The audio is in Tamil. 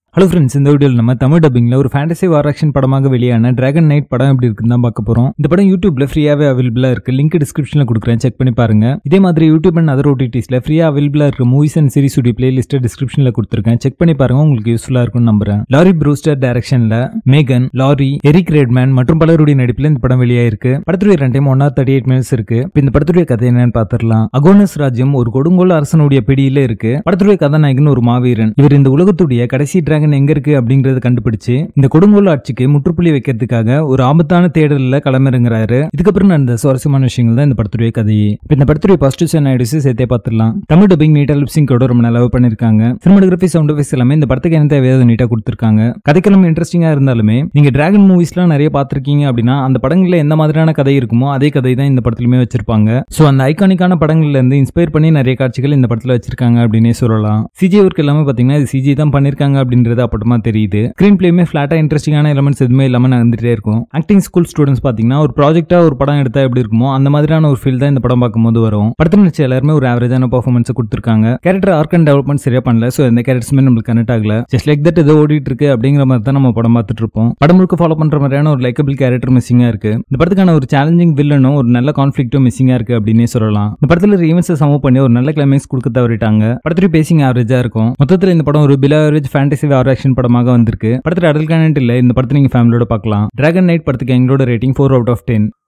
ஹலோ ஃப்ரெண்ட்ஸ் இந்த வீடியோவில் நம்ம தமிழ் டப்பிங்ல ஒரு ஃபேண்டசி வார் ஆக்ஷன் படமாக வெளியான டிராகன் நைட் படம் எப்படி இருக்குன்னு தான் பார்க்க போறோம் இந்த படம் யூடியூப்ல ஃப்ரீயாவே அவைலபிளா இருக்கு லிங்க் டிஸ்கிரிப்ஷன்ல கொடுக்குறேன் செக் பண்ணி பாருங்க இதே மாதிரி யூடியூப் அண்ட் அதர் ஓடிடிஸ்ல ஃப்ரீயா அவைலபிளா இருக்க மூவிஸ் அண்ட் சீரிஸ் உடைய பிளேலிஸ்ட் டிஸ்கிரிப்ஷன்ல கொடுத்துருக்கேன் செக் பண்ணி பாருங்க உங்களுக்கு யூஸ்ஃபுல்லா இருக்கும்னு நம்புறேன் லாரி ப்ரூஸ்டர் டைரக்ஷன்ல மேகன் லாரி எரிக் ரெட்மேன் மற்றும் பலருடைய நடிப்பில் இந்த படம் வெளியாயிருக்கு படத்துடைய run time one thirty eight minutes இருக்கு இப்ப இந்த படத்துடைய கதை என்னன்னு பாத்திரலாம் அகோனஸ் ராஜ்யம் ஒரு கொடுங்கோல் அரசனுடைய பிடியில இருக்கு படத்துடைய கதாநாயகன் ஒரு மாவீரன் இவர் இந்த உலகத்துடைய கடைசி டிராகன் எங்க இருக்கு அப்படிங்கறத கண்டுபிடிச்சு இந்த கொடுங்கோல் ஆட்சிக்கு முற்றுப்புள்ளி வைக்கிறதுக்காக ஒரு ஆபத்தான தேடல்ல களமிறங்குறாரு இதுக்கப்புறம் நடந்த சுவாரஸ்யமான விஷயங்கள் தான் இந்த படத்துடைய கதையே இப்ப இந்த படத்துடைய ஃபர்ஸ்ட் சீன் ஆயிடுச்சு சேர்த்தே பார்த்துடலாம் தமிழ் டப்பிங் நீட்டா லிப்சிங்கோட ரொம்ப நல்லா பண்ணிருக்காங்க சினிமாட்டோகிராஃபி சவுண்ட் எஃபெக்ட்ஸ் எல்லாமே இந்த படத்துக்கு என்ன தேவையோ நீட்டா கொடுத்துருக்காங்க கதைக்களம் இன்ட்ரெஸ்டிங்கா இருந்தாலுமே நீங்க டிராகன் மூவிஸ்லாம் நிறைய பார்த்திருக்கீங்க அப்படின்னா அந்த படங்கள்ல எந்த மாதிரியான கதை இருக்குமோ அதே கதை தான் இந்த படத்துலயுமே வச்சிருப்பாங்க சோ அந்த ஐகானிக்கான படங்கள்ல இருந்து இன்ஸ்பயர் பண்ணி நிறைய காட்சிகள் இந்த படத்துல வச்சிருக்காங்க அப்படின்னே சொல்லலாம் சிஜி ஒர்க் எல்லாமே பாத்தீங்கன்னா இது சிஜி தான் பண்ணிருக்காங்க அப்படின்றது அப்பட்டமா தெரியுது ஸ்கிரீன் பிளேயுமே ஃபிளாட்டா இன்ட்ரெஸ்டிங்கான எலமெண்ட்ஸ் எதுவுமே இல்லாம நடந்துட்டே இருக்கும் ஆக்டிங் ஸ்கூல் ஸ்டூடெண்ட்ஸ் பாத்தீங்கன்னா ஒரு ப்ராஜெக்டா ஒரு படம் எடுத்தா எப்படி இருக்குமோ அந்த மாதிரியான ஒரு ஃபீல் தான் இந்த படம் பார்க்கும்போது வரும் படத்துல நடிச்ச எல்லாருமே ஒரு ஆவரேஜான பர்ஃபார்மன்ஸ் கொடுத்துருக்காங்க கேரக்டர் ஆர்க் அண்ட் டெவலப்மெண்ட் சரியா பண்ணல சோ எந்த கேரக்டர்ஸுமே நம்மளுக்கு கனெக்ட் ஆகல ஜஸ்ட் லைக் தட் ஏதோ ஓடிட்டு இருக்கு அப்படிங்கிற மாதிரி தான் நம்ம படம் பார்த்துட்டு இருப்போம் படம் முழுக்க ஃபாலோ பண்ற மாதிரியான ஒரு லைக்கபிள் கேரக்டர் மிஸ்ஸிங்கா இருக்கு இந்த படத்துக்கான ஒரு சேலஞ்சிங் வில்லனும் ஒரு நல்ல கான்ஃபிளிக்டும் மிஸ்ஸிங்கா இருக்கு அப்படின்னே சொல்லலாம் இந்த படத்துல ஈவெண்ட்ஸை சமூவ் பண்ணி ஒரு நல்ல கிளைமேக்ஸ் கொடுக்க தவறிட்டாங்க படத்துடைய பேசிங் ஆவரேஜா இருக்கும் மொத்தத்துல இந்த படம் ஒரு below average fantasy war action படமாக வந்திருக்கு படத்துல அடல் கனெக்ட் இல்ல இந்த படத்தை நீங்க ஃபேமிலியோட பார்க்கலாம் டிராகன் நைட் படத்துக்கு எங்களோட rating four out of ten